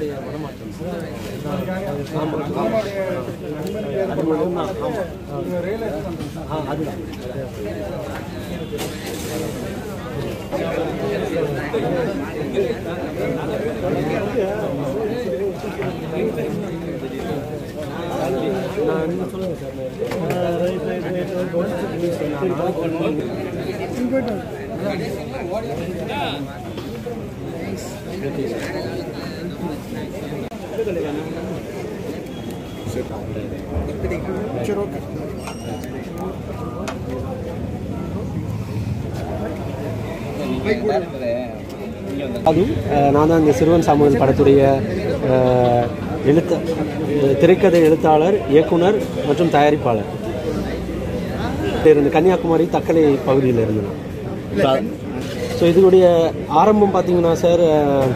அண்ணனுடைய மனமாற்றம் சார் ஆமாம் ஆமாம் அது மட்டும்தான் ஆமாம் ஆ அதுதான் நான் நீங்கள் சொல்லுங்கள் சார் நான் நாளைக்கு அதுவும் அஹ், நான் தான் இந்த சிறுவன் சாமுவல் படத்துடைய அஹ், எழுத்த அஹ், திரைக்கதை எழுத்தாளர் இயக்குனர் மற்றும் தயாரிப்பாளர் இருந்து கன்னியாகுமரி தக்கலை பகுதியில் இருந்து நான் ஸோ இதனுடைய ஆரம்பம் பார்த்தீங்கன்னா சார் அஹ்,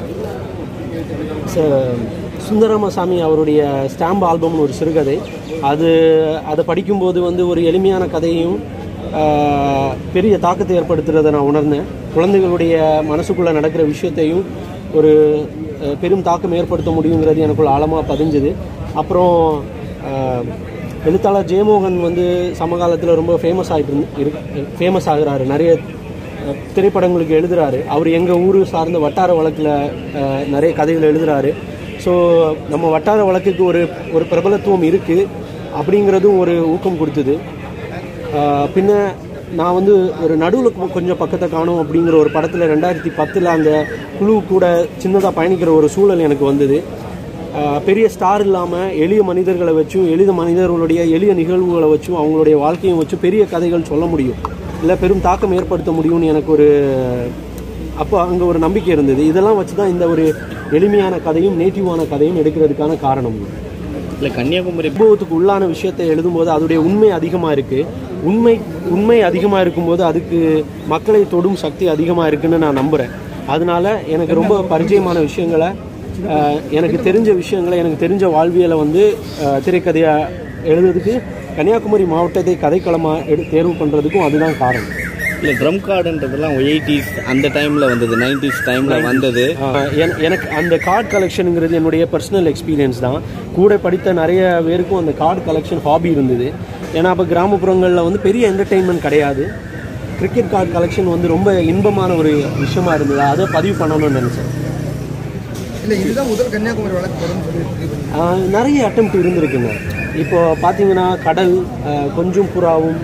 ச- சுந்தரமசாமி அவருடைய ஸ்டாம்ப் ஆல்பம்னு ஒரு சிறுகதை அது அதை படிக்கும்போது வந்து ஒரு எளிமையான கதையும் ஆஹ், பெரிய தாக்கத்தை ஏற்படுத்துறதை நான் உணர்ந்தேன் குழந்தைகளுடைய மனசுக்குள்ளே நடக்கிற விஷயத்தையும் ஒரு அஹ், பெரும் தாக்கம் ஏற்படுத்த முடியுங்கிறது எனக்குள்ள ஆழமாக பதிஞ்சுது அப்புறம் ஆஹ், எழுத்தாளர் ஜெயமோகன் வந்து சமகாலத்தில் ரொம்ப ஃபேமஸ் ஆகிட்டு இருக்கு ஃபேமஸ் ஆகுறாரு நிறைய அஹ், திரைப்படங்களுக்கு எழுதுறாரு அவர் எங்கள் ஊர் சார்ந்த வட்டார வழக்கில் நிறைய கதைகள் எழுதுறாரு ஸோ நம்ம வட்டார வழக்குக்கு ஒரு ஒரு பிரபலத்துவம் இருக்குது அப்படிங்கிறதும் ஒரு ஊக்கம் கொடுத்தது அஹ், பின்ன நான் வந்து ஒரு நடுவில் கொஞ்சம் பக்கத்தை காணும் அப்படிங்கிற ஒரு படத்தில் ரெண்டாயிரத்தி பத்தில் அந்த குழு கூட சின்னதாக பயணிக்கிற ஒரு சூழல் எனக்கு வந்தது அஹ், பெரிய ஸ்டார் இல்லாமல் எளிய மனிதர்களை வச்சும் எளிய மனிதர்களுடைய எளிய நிகழ்வுகளை வச்சும் அவங்களுடைய வாழ்க்கையும் வச்சு பெரிய கதைகள் சொல்ல முடியும் இல்லை பெரும் தாக்கம் ஏற்படுத்த முடியும்னு எனக்கு ஒரு அப்போ அங்கே ஒரு நம்பிக்கை இருந்தது இதெல்லாம் வச்சு தான் இந்த ஒரு எளிமையான கதையும் நேட்டிவான கதையும் எடுக்கிறதுக்கான காரணம் இல்லை கன்னியாகுமரி அனுபவத்துக்கு உள்ளான விஷயத்தை எழுதும்போது அதோடைய உண்மை அதிகமாக இருக்கு உண்மை உண்மை அதிகமாக இருக்கும்போது அதுக்கு மக்களை தொடும் சக்தி அதிகமாக இருக்குன்னு நான் நம்புகிறேன் அதனால எனக்கு ரொம்ப பரிச்சயமான விஷயங்களை அஹ், எனக்கு தெரிஞ்ச விஷயங்களை எனக்கு தெரிஞ்ச வாழ்வியலை வந்து அஹ், திரைக்கதையாக எழுதுறதுக்கு கன்னியாகுமரி மாவட்டத்தை கதைக்களமாக எடு தேர்வு பண்ணுறதுக்கும் அதுதான் காரணம் இல்லை ட்ரம் கார்டுன்றதெல்லாம் எயிட்டிஸ் அந்த டைமில் வந்தது நைன்டிஸ் டைமில் வந்தது ஆஹ் என- எனக்கு அந்த கார்டு கலெக்ஷனுங்கிறது என்னுடைய பர்சனல் எக்ஸ்பீரியன்ஸ் தான் கூட படித்த நிறைய பேருக்கும் அந்த கார்டு கலெக்ஷன் ஹாபி இருந்தது ஏன்னா அப்போ கிராமப்புறங்களில் வந்து பெரிய என்டர்டெயின்மெண்ட் கிடையாது கிரிக்கெட் கார்டு கலெக்ஷன் வந்து ரொம்ப இன்பமான ஒரு விஷயமா இருந்தது அதை பதிவு பண்ணணும்னு நினச்சேன் இல்லை இதுதான் முதல் கன்னியாகுமரி வழக்கு படம்னு சொல்லி முடிவு பண்ணி ஆஹ் நிறைய அட்டெம்ப்ட் இருந்திருக்குங்க இப்போ பார்த்தீங்கன்னா கடல் ஆஹ் கொஞ்சம் புறாவும்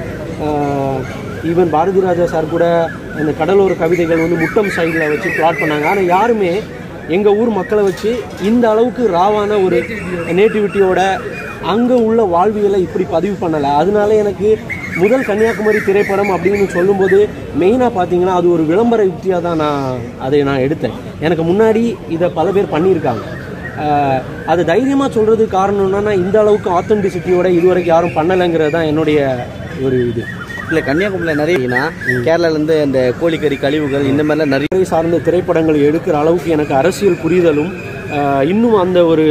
ஈவன் பாரதி ராஜா சார் கூட அந்த கடலோர கவிதைகள் வந்து முட்டம் சைடில் வச்சு பிளாட் பண்ணாங்க ஆனால் யாருமே எங்கள் ஊர் மக்களை வச்சு இந்த அளவுக்கு ராவான ஒரு நேட்டிவிட்டியோட அங்கே உள்ள வாழ்வியலை இப்படி பதிவு பண்ணலை அதனால எனக்கு முதல் கன்னியாகுமரி திரைப்படம் அப்படின்னு சொல்லும்போது மெயினாக பார்த்தீங்கன்னா அது ஒரு விளம்பர யுக்தியாக தான் நான் அதை நான் எடுத்தேன் எனக்கு முன்னாடி இதை பல பேர் பண்ணியிருக்காங்க ஆஹ் அது தைரியமாக சொல்கிறதுக்கு காரணம் என்னன்னா இந்த அளவுக்கு ஆத்தென்டிசிட்டியோட இதுவரைக்கும் யாரும் பண்ணலைங்கிறது தான் என்னுடைய ஒரு இது இல்லை கன்னியாகுமரியில் நிறைய கேரளாலேருந்து அந்த கோழிக்கறி கழிவுகள் இந்த மாதிரிலாம் நிறைய துறை சார்ந்த திரைப்படங்கள் எடுக்கிற அளவுக்கு எனக்கு அரசியல் புரிதலும் ஆஹ் இன்னும் அந்த ஒரு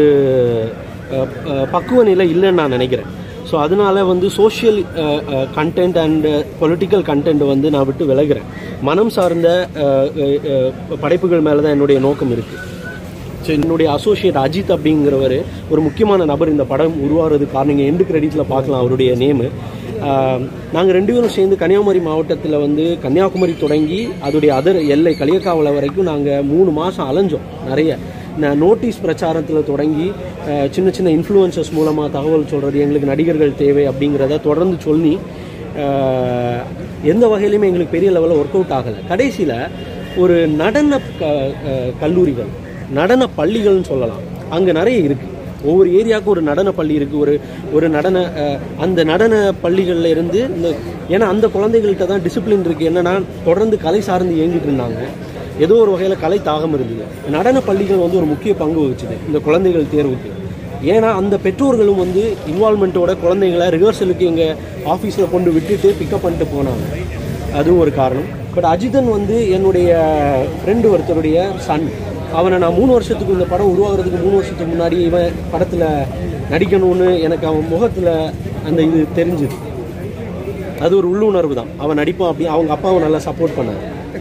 ஆஹ் ஆஹ் பக்குவ நிலை இல்லைன்னு நான் நினைக்கிறேன் ஸோ அதனால வந்து social content and political content வந்து நான் விட்டு விலகுறேன் மனம் சார்ந்த ஆஹ் ஆஹ் ஆஹ் படைப்புகள் மேலே தான் என்னுடைய நோக்கம் இருக்குது ஸோ என்னுடைய அசோசியேட் அஜித் அப்படிங்கிறவர் ஒரு முக்கியமான நபர் இந்த படம் உருவாகிறதுக்கு காரணம் நீங்கள் எண்டு கிரெடிட்டில் பார்க்கலாம் அவருடைய நேமு நாங்கள் ரெண்டு பேரும் சேர்ந்து கன்னியாகுமரி மாவட்டத்தில் வந்து கன்னியாகுமரி தொடங்கி அதோடைய அதர் எல்லை களியக்காவலை வரைக்கும் நாங்கள் மூணு மாதம் அலைஞ்சோம் நிறைய நான் நோட்டீஸ் பிரச்சாரத்தில் தொடங்கி அஹ், சின்ன சின்ன இன்ஃப்ளூயன்சஸ் மூலமாக தகவல் சொல்கிறது எங்களுக்கு நடிகர்கள் தேவை அப்படிங்கிறத தொடர்ந்து சொல்லி அஹ், எந்த வகையிலுமே எங்களுக்கு பெரிய லெவலில் ஒர்க் அவுட் ஆகலை கடைசியில் ஒரு நடன க- அஹ், கல்லூரிகள் நடன பள்ளிகள்னு சொல்லலாம் அங்கே நிறைய இருக்குது ஒவ்வொரு ஏரியாவுக்கும் ஒரு நடன பள்ளி இருக்குது ஒரு ஒரு நடன அஹ், அந்த நடன பள்ளிகளில் இருந்து இந்த ஏன்னா அந்த குழந்தைகள்கிட்ட தான் டிசிப்ளின் இருக்குது என்னன்னா தொடர்ந்து கலை சார்ந்து இயங்கிட்டு இருந்தாங்க ஏதோ ஒரு வகையில் கலை தாகம் இருந்தது நடன பள்ளிகள் வந்து ஒரு முக்கிய பங்கு வகிச்சுது இந்த குழந்தைகள் தேர்வுக்கு ஏன்னா அந்த பெற்றோர்களும் வந்து இன்வால்மெண்ட்டோட குழந்தைங்களை ரிஹர்சலுக்கு எங்கள் ஆஃபீஸில் கொண்டு விட்டுட்டு பிக்கப் பண்ணிட்டு போனாங்க அதுவும் ஒரு காரணம் பட் அஜிதன் வந்து என்னுடைய ஃப்ரெண்டு ஒருத்தருடைய சன் அவனை நான் மூணு வருஷத்துக்கு இந்த படம் உருவாகிறதுக்கு மூணு வருஷத்துக்கு முன்னாடி இவன் படத்தில் நடிக்கணும்னு எனக்கு அவன் முகத்தில் அந்த இது தெரிஞ்சுது அது ஒரு உள்ளுணர்வு தான் அவன் நடிப்பான் அப்படி அவங்க அப்பாவை நல்லா சப்போர்ட் பண்ணாங்க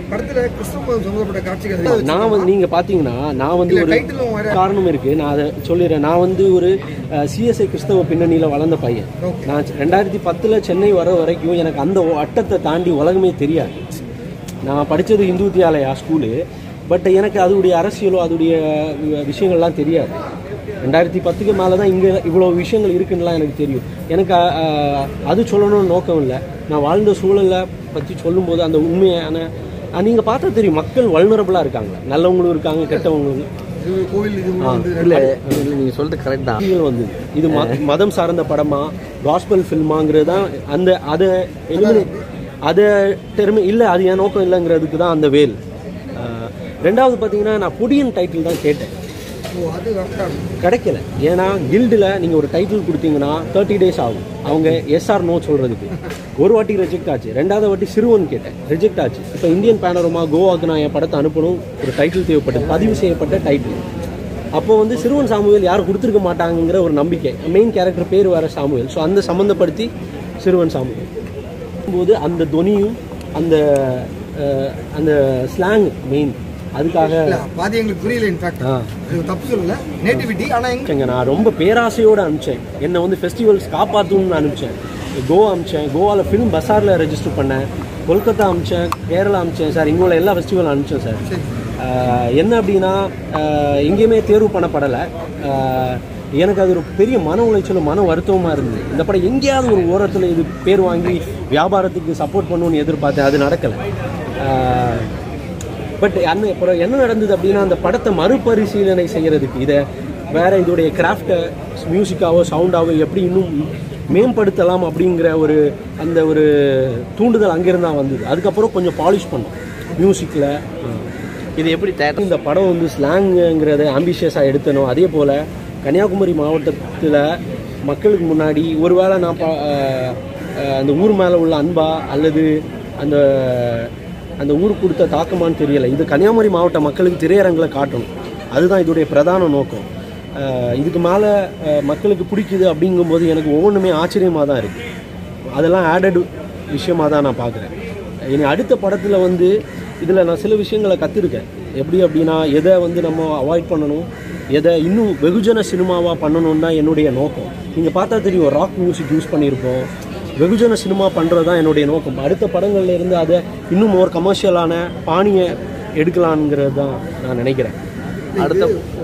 படத்துல கிறிஸ்தவ சம்பந்தப்பட்ட காட்சிகள் நான் வந்து நீங்கள் பார்த்தீங்கன்னா நான் வந்து இல்ல, ஒரு title உம் வேற. காரணம் இருக்குது நான் அதை சொல்லிடுறேன் நான் வந்து ஒரு சிஎஸ்ஐ கிறிஸ்தவ பின்னணியில் வளர்ந்த பையன் Okay. நான் ரெண்டாயிரத்தி பத்தில் சென்னை வர வரைக்கும் எனக்கு அந்த வட்டத்தை தாண்டி உலகமே தெரியாது நான் படித்தது இந்து வித்யாலயா ஸ்கூலு பட் எனக்கு அதோடைய அரசியலோ அதோடைய வி- விஷயங்கள்லாம் தெரியாது ரெண்டாயிரத்தி பத்துக்கு மேலே தான் இங்கே இவ்வளோ விஷயங்கள் இருக்குன்னுலாம் எனக்கு தெரியும் எனக்கு அஹ், அது சொல்லணும்னு நோக்கம் இல்லை நான் வாழ்ந்த சூழலை பற்றி சொல்லும்போது அந்த உண்மையான நீங்கள் பார்த்தா தெரியும் மக்கள் வல்னரபுளாக இருக்காங்க நல்லவங்களும் இருக்காங்க கெட்டவங்களும் இது கோவில் இது வந்து இல்ல இல்ல நீங்க சொல்றது கரெக்ட் தான் செய்திகள் வந்தது இது மத- மதம் சார்ந்த படமா காஸ்பல் ஃபில்மாங்கிறது தான் அந்த அதை எலிமினேட் அதை டெர்மி இல்லை அது என் நோக்கம் இல்லைங்கிறதுக்கு தான் அந்த வேல் அஹ், ரெண்டாவது பார்த்தீங்கன்னா நான் பொடியன் டைட்டில் தான் கேட்டேன் ஓ அது கரெக்டா கிடைக்கல ஏன்னா கில்டில் நீங்கள் ஒரு டைட்டில் கொடுத்தீங்கன்னா தேர்ட்டி டேஸ் ஆகும் அவங்க எஸ்ஆர் நோ சொல்கிறதுக்கு ஒரு வாட்டி ரிஜெக்ட் ஆச்சு ரெண்டாவது வாட்டி சிறுவன் கேட்டேன் ரிஜெக்ட் ஆச்சு இப்போ இந்தியன் பேனரோமா கோவாக்கு நான் என் படத்தை அனுப்பணும் ஒரு டைட்டில் தேவைப்பட்டது பதிவு செய்யப்பட்ட டைட்டில் அப்போ வந்து சிறுவன் சாமுவேல் யாரும் கொடுத்துருக்க மாட்டாங்கங்கிற ஒரு நம்பிக்கை மெயின் கேரக்டர் பேர் வேற சாமுவேல் ஸோ அந்த சம்மந்தப்படுத்தி சிறுவன் சாமுவேல் போது அந்த தொனியும் அந்த அஹ், அந்த ஸ்லாங் மெயின் அதுக்காக இல்ல பாதி எங்களுக்கு புரியல இன்ஃபேக்ட் ஆ அது தப்பு சொல்லல நேட்டிவிட்டி ஆனா எங்க அனுப்பிச்சேங்க நான் ரொம்ப பேராசையோடு அனுப்பிச்சேன் என்னை வந்து ஃபெஸ்டிவல்ஸ் காப்பாற்றணும்னு அனுப்பிச்சேன் கோவா அனுப்பிச்சேன் கோவாவில் ஃபிலிம் பஸாரில் ரெஜிஸ்டர் பண்ணேன் கொல்கத்தா அனுப்பிச்சேன் கேரளா அனுப்பிச்சேன் சார் இங்கே உள்ள எல்லா ஃபெஸ்டிவல் அனுப்பிச்சேன் சார் சரி ஆஹ் என்ன அப்படின்னா ஆஹ் எங்கேயுமே தேர்வு பண்ணப்படலை ஆஹ் எனக்கு அது ஒரு பெரிய மன உளைச்சலும் மன வருத்தமாக இருந்தது இந்த படம் எங்கேயாவது ஒரு ஓரத்தில் இது பேர் வாங்கி வியாபாரத்துக்கு சப்போர்ட் பண்ணணும்னு எதிர்பார்த்தேன் அது நடக்கலை பட் என்ன இப்போ என்ன நடந்தது அப்படின்னா அந்த படத்தை மறுபரிசீலனை செய்கிறதுக்கு இதை வேற இதோடைய கிராஃப்டை மியூசிக்காவோ சவுண்டாவோ எப்படி இன்னும் மேம்படுத்தலாம் அப்படிங்கிற ஒரு அந்த ஒரு தூண்டுதல் அங்கிருந்து தான் வந்தது அதுக்கப்புறம் கொஞ்சம் பாலிஷ் பண்ணோம் மியூசிக்கில் இது எப்படி தேட்டர் இந்த படம் வந்து ஸ்லாங்குங்கிறத ஆம்பிஷியஸாக எடுத்தணும் அதே போல் கன்னியாகுமரி மாவட்டத்தில் மக்களுக்கு முன்னாடி ஒருவேளை நான் பா அஹ், அஹ், அந்த ஊர் மேலே உள்ள அன்பா அல்லது அந்த அந்த ஊர் கொடுத்த தாக்கமான்னு தெரியலை இது கன்னியாகுமரி மாவட்ட மக்களுக்கு திரையரங்கில் காட்டணும் அதுதான் இதோடைய பிரதான நோக்கம் அஹ், இதுக்கு மேலே மக்களுக்கு பிடிக்குது அப்படிங்கும்போது எனக்கு ஒவ்வொன்றுமே ஆச்சரியமாக தான் இருக்குது அதெல்லாம் ஆடட் விஷயமாக தான் நான் பார்க்குறேன் இனி அடுத்த படத்தில் வந்து இதில் நான் சில விஷயங்களை கற்றுருக்கேன் எப்படி அப்படின்னா எதை வந்து நம்ம அவாய்ட் பண்ணணும் எதை இன்னும் வெகுஜன சினிமாவாக பண்ணணும் தான் என்னுடைய நோக்கம் நீங்கள் பார்த்தா தெரியும் ராக் மியூசிக் யூஸ் பண்ணியிருப்போம் வெகுஜன சினிமா பண்ணுறது தான் என்னுடைய நோக்கம் அடுத்த படங்கள்ல இருந்து அதை இன்னும் ஒரு கமர்ஷியலான பாணியை எடுக்கலாங்கிறது தான் நான் நினைக்கிறேன் அடுத்த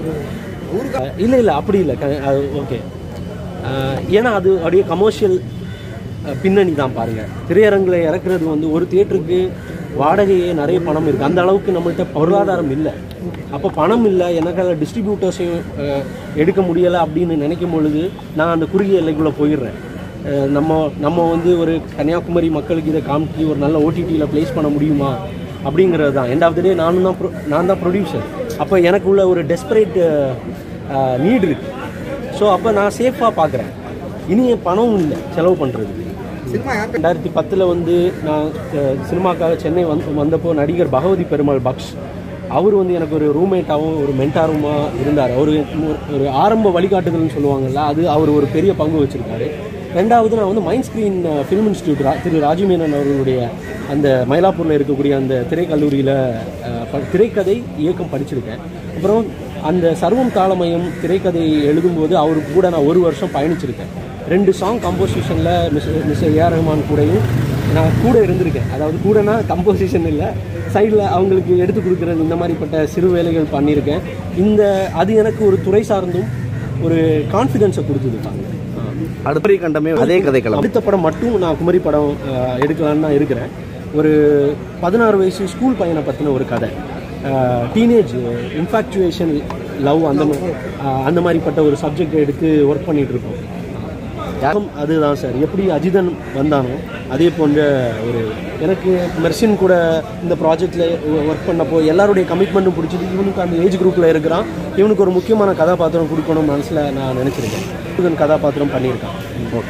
இல்லை இல்லை அப்படி இல்லை அது ஓகே ஏன்னா அது அப்படியே கமர்ஷியல் பின்னணி தான் பாருங்க திரையரங்கில் இறக்குறது வந்து ஒரு தியேட்டருக்கு வாடகையே நிறைய பணம் இருக்குது அந்த அளவுக்கு நம்மள்ட்ட பொருளாதாரம் இல்லை அப்போ பணம் இல்லை எனக்கு அதில் டிஸ்ட்ரிபியூட்டர்ஸையும் எடுக்க முடியலை அப்படின்னு நினைக்கும் பொழுது நான் அந்த குறுகிய எல்லைக்குள்ளே போயிடுறேன் அஹ் நம்ம நம்ம வந்து ஒரு கன்னியாகுமரி மக்களுக்கு இதை காமிச்சு ஒரு நல்ல ஓடிடியில் ப்ளேஸ் பண்ண முடியுமா அப்படிங்கிறது தான் எண்ட் ஆஃப் த டே நானும் தான் pro- நான் தான் ப்ரொடியூசர் அப்போ எனக்கு உள்ள ஒரு டெஸ்பரேட் நீட் இருக்குது ஸோ அப்போ நான் சேஃபாக பார்க்குறேன் இனி என் பணமும் இல்லை செலவு பண்ணுறதுக்கு சினிமா யாருக்கு ரெண்டாயிரத்தி பத்தில் வந்து நான் அஹ், சினிமாக்காக சென்னை வந்து வந்தப்போ நடிகர் பகவதி பெருமாள் பக்ஷ் அவர் வந்து எனக்கு ஒரு ரூம்மேட்டாகவும் ஒரு மென்டாருமாக இருந்தார் அவர் ஒரு ஆரம்ப வழிகாட்டுதல்னு சொல்லுவாங்கல்ல அது அவர் ஒரு பெரிய பங்கு வச்சுருக்காரு ரெண்டாவது நான் வந்து மைண்ட் ஸ்க்ரீன் ஃபிலிம் இன்ஸ்டியூட் ரா திரு ராஜமேனன் அவர்களுடைய அந்த மயிலாப்பூரில் இருக்கக்கூடிய அந்த திரைக்கல்லூரியில் திரைக்கதை இயக்கம் படிச்சிருக்கேன் அப்புறம் அந்த சர்வம் தாளமயம் திரைக்கதை எழுதும்போது அவருக்கு கூட நான் ஒரு வருஷம் பயணிச்சிருக்கேன் ரெண்டு சாங் கம்போசிஷனில் மிஸ் மிஸ் ஏஆர் ரஹ்மான் கூடயும் நான் கூட இருந்திருக்கேன் அதாவது கூடனா கம்போசிஷன் இல்லை சைடில் அவங்களுக்கு எடுத்து கொடுக்குற இந்த மாதிரிப்பட்ட சிறு வேலைகள் பண்ணியிருக்கேன் இந்த அது எனக்கு ஒரு துறை சார்ந்தும் ஒரு கான்ஃபிடென்ஸை கொடுத்தது பாருங்க அடுத்த கண்டமே அதே கதைக்களம் அடுத்த படம் மட்டும் நான் குமரி படம் அஹ், எடுக்கலான்னு தான் இருக்கிறேன் ஒரு பதினாறு வயசு ஸ்கூல் பையனை பற்றின ஒரு கதை டீனேஜ் இன்ஃபாக்சுவேஷன் லவ் அந்த மா- அஹ், அந்த மாதிரிப்பட்ட ஒரு சப்ஜெக்ட் எடுத்து ஒர்க் பண்ணிட்டு இருக்கோம் யாரும் அதுதான் சார் எப்படி அஜிதன் வந்தானோ அதே போன்ற ஒரு எனக்கு மெர்சின் கூட இந்த ப்ராஜெக்டில் ஒர்க் பண்ணப்போ எல்லாருடைய கமிட்மெண்ட்டும் பிடிச்சது இவனுக்கு அந்த ஏஜ் குரூப்பில் இருக்கிறான் இவனுக்கு ஒரு முக்கியமான கதாபாத்திரம் கொடுக்கணும் மனசில் நான் நினச்சிருக்கேன் அஜிதன் கதாபாத்திரம் பண்ணியிருக்கான் ஓகே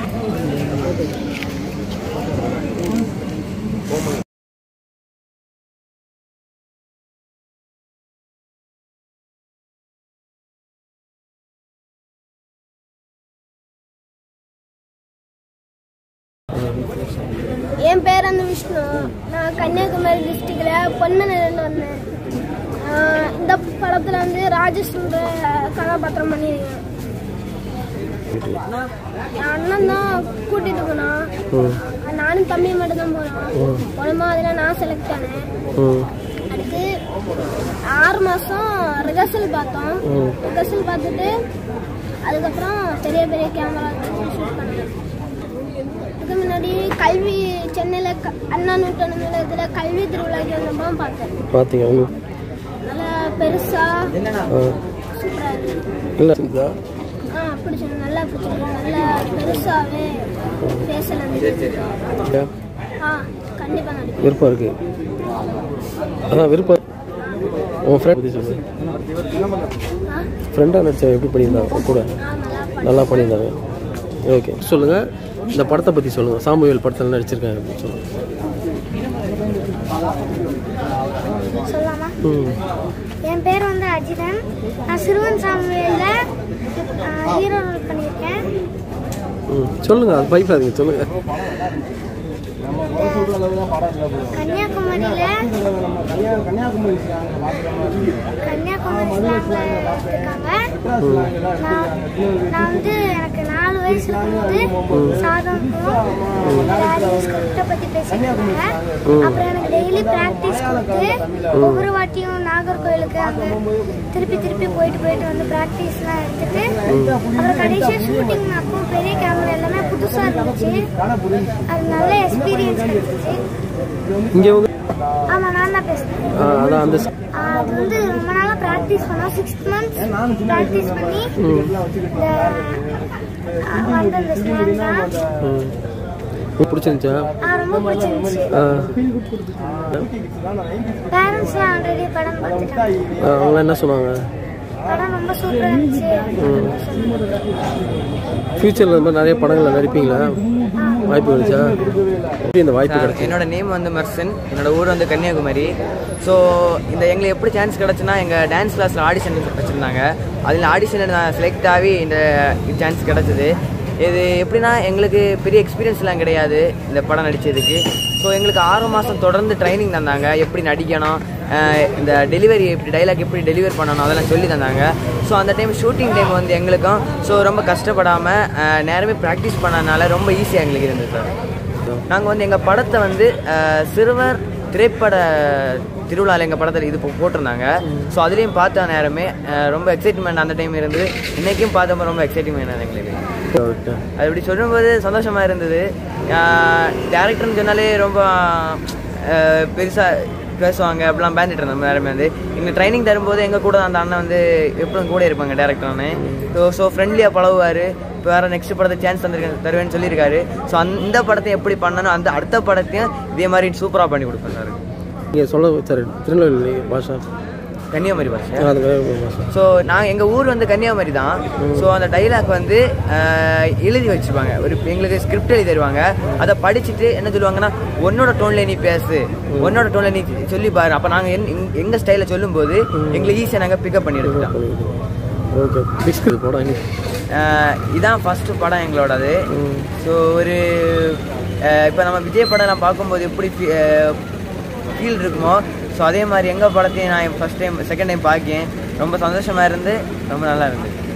என் பேர் வந்து விஷ்ணு நான் கன்னியாகுமரி டிஸ்ட்ரிக்டில் பொன்மனையிலேருந்து வந்தேன் ஆஹ் இந்த படத்தில் வந்து ராஜேஷ்ன்ற கதாபாத்திரம் பண்ணியிருக்கேன் என் அண்ணன் தான் கூட்டிட்டு போனான் நானும் தம்பி மட்டும் தான் போனோம் போனோமா அதில் நான் செலக்ட் ஆனேன் அடுத்து ஆறு மாதம் ரிஹர்சல் பார்த்தோம் ரிஹர்சல் பார்த்துட்டு அதுக்கப்புறம் பெரிய பெரிய கேமரா ஷூட் பண்ணேன் இதுக்கு முன்னாடி கல்வி சென்னையில் க அண்ணா நூற்றாண்டு நிலையத்தில் கல்வி திருவிழாக்கு வந்தப்போ பார்த்தேன் பார்த்தீங்க அவங்க நல்லா பெருசாக சூப்பராக இருக்கு இல்லை ஆ பிடிச்சிருக்கு நல்லா பிடிச்சிருக்கு நல்லா பெருசாகவே பேசலாம் ஆ கண்டிப்பாக நடிப்பேன் விருப்பம் இருக்கு அதான் விருப்பம் உன் ஃப்ரெண்ட் பற்றி சொல்லு ஆ ஃப்ரெண்டாக நடிச்ச எப்படி பண்ணியிருந்தாங்க உன் கூட ஆ நல்லா பண்ண நல்லா பண்ணியிருந்தாங்க ஓகே சொல்லுங்கள் இந்த படத்தை பற்றி சொல்லுங்கள் சாமுவேல் படத்தில் நடிச்சிருக்காங்க அப்படின்னு சொல்லுங்கள் சொல்லலாமா ம் என் பேர் வந்து அஜிதன் நான் சிறுவன் சாமுவேலில் ஹீரோ ரோல் பண்ணியிருக்கேன் ம் சொல்லுங்கள் அது பயப்படாதீங்க சொல்லுங்கள் கன்னியாகுமரியில் கன்னியாகுமரி ஸ்லாங்கில் எடுத்திருக்காங்க நான் நான் வந்து எனக்கு நாலு வயசு இருக்கும்போது சாதம்க்கும் ஸ்கிரிப்டை பற்றி பேசியிருக்காங்க அப்புறம் எனக்கு டெய்லி ப்ராக்டிஸ் கொடுத்து ஒவ்வொரு வாட்டியும் நாகர்கோயிலுக்கு அங்கே திருப்பி திருப்பி போயிட்டு போயிட்டு வந்து ப்ராக்டிஸ்லாம் எடுத்துட்டு அப்புறம் கடைசியாக ஷூட்டிங் அப்போ பெரிய கேமரா எல்லாமே புதுசாக இருந்துச்சு அது நல்ல எக்ஸ்பீரியன்ஸ் இருந்துச்சு இங்கே வந்து ஆமாம் நான் தான் பேசுகிறேன் ஆ, அதான் அந்த அது வந்து ரொம்ப நாளாக ப்ராக்டிஸ் பண்ணோம் சிக்ஸ் மந்த்ஸ் ப்ராக்டிஸ் பண்ணி இந்த அஹ், வந்த இந்த ஸ்லாங் தான் ம் உங்களுக்கு பிடிச்சிருந்துச்சா ஆஹ், ரொம்ப பிடிச்சிருந்துச்சு ஆ பேரண்ட்ஸ்லாம் ஆல்ரெடி படம் பார்த்துட்டாங்க ஆ, அவங்களாம் என்ன சொன்னாங்க படம் ரொம்ப சூப்பராக இருந்துச்சு ஃப்யூச்சரில் இந்த மாதிரி நிறைய படங்களில் நடிப்பீங்களா வாய்ப்பு கிடைச்சா எப்படி இந்த வாய்ப்பு கிடைச்சி என்னோட நேம் வந்து மெர்சன் என்னோட ஊர் வந்து கன்னியாகுமரி ஸோ இந்த எங்களுக்கு எப்படி சான்ஸ் கிடச்சுன்னா எங்கள் டான்ஸ் கிளாஸில் ஆடிஷன் வச்சுருந்தாங்க அதில் ஆடிஷனில் நான் செலக்ட் ஆகி இந்த சான்ஸ் கிடச்சிது இது எப்படின்னா எங்களுக்கு பெரிய எக்ஸ்பீரியன்ஸ்லாம் கிடையாது இந்த படம் நடித்ததுக்கு ஸோ எங்களுக்கு ஆறு மாதம் தொடர்ந்து ட்ரைனிங் தந்தாங்க எப்படி நடிக்கணும் அஹ் இந்த டெலிவரி எப்படி டைலாக் எப்படி டெலிவர் பண்ணணும் அதெல்லாம் சொல்லி தந்தாங்க ஸோ அந்த டைம் ஷூட்டிங் டைம் வந்து எங்களுக்கும் ஸோ ரொம்ப கஷ்டப்படாமல் நேரமே ப்ராக்டிஸ் பண்ணனால ரொம்ப ஈஸியாக எங்களுக்கு இருந்தது சார் நாங்கள் வந்து எங்கள் படத்தை வந்து அஹ், சிறுவர் திரைப்பட திருவிழாவில் எங்கள் படத்தில் இது போ- போட்டிருந்தாங்க ஸோ அதுலேயும் பார்த்த நேரமே அஹ், ரொம்ப எக்ஸைட்மெண்ட் அந்த டைம் இருந்து இன்றைக்கும் பார்த்தப்போ ரொம்ப எக்ஸைட்மெண்ட் எங்களுக்கு ஓகே அது இப்படி சொல்லும்போது சந்தோஷமாக இருந்தது டேரக்டர்னு சொன்னாலே ரொம்ப பெருசாக பேசுவாங்க அப்படிலாம் பேந்துட்டு இருந்தோம் நேரமே வந்து இங்கே ட்ரைனிங் தரும்போது எங்கள் கூட அந்த அண்ணன் வந்து எப்பவும் கூட இருப்பாங்க டேரக்டர்னு ஸோ ஸோ ஃப்ரெண்ட்லியாக பழகுவார் இப்போ வேறு நெக்ஸ்ட் படத்தை சான்ஸ் தந்திருக்கேன் தருவேன்னு சொல்லியிருக்காரு ஸோ அந்த படத்தை எப்படி பண்ணணும் அந்த அடுத்த படத்தையும் இதே மாதிரி சூப்பராக பண்ணி கொடுப்பேன் சார் நீங்கள் சொல்ல சார் திருநெல்வேலி பாஷா கன்னியாகுமரி பாஷை அது வேற பாஷா ஸோ நான் எங்கள் ஊர் வந்து கன்னியாகுமரி தான் ஸோ அந்த டைலாக் வந்து அஹ், எழுதி வச்சுருப்பாங்க ஒரு எங்களுக்கு ஸ்கிரிப்ட் எழுதி தருவாங்க அதை படிச்சுட்டு என்ன சொல்லுவாங்கன்னா உன்னோட டோனில் நீ பேசு உன்னோட டோனில் நீ சொல்லி பாரு அப்போ நாங்கள் என் எங்கள் ஸ்டைலில் சொல்லும்போது எங்களுக்கு ஈஸியாக நாங்கள் பிக்கப் பண்ணி எடுத்துட்டோம் ஓகே பிஸ்கட் போட இன்னைக்கு அஹ், இதான் ஃபஸ்ட்டு படம் எங்களோடது ஸோ ஒரு இப்போ நம்ம விஜய் படம் பார்க்கும்போது எப்படி ஃபீல் இருக்குமோ ஸோ அதே மாதிரி எங்கள் படத்தையும் நான் ஃபஸ்ட் டைம் செகண்ட் டைம் பார்க்கேன் ரொம்ப சந்தோஷமாக இருந்து ரொம்ப நல்லா இருந்துச்சு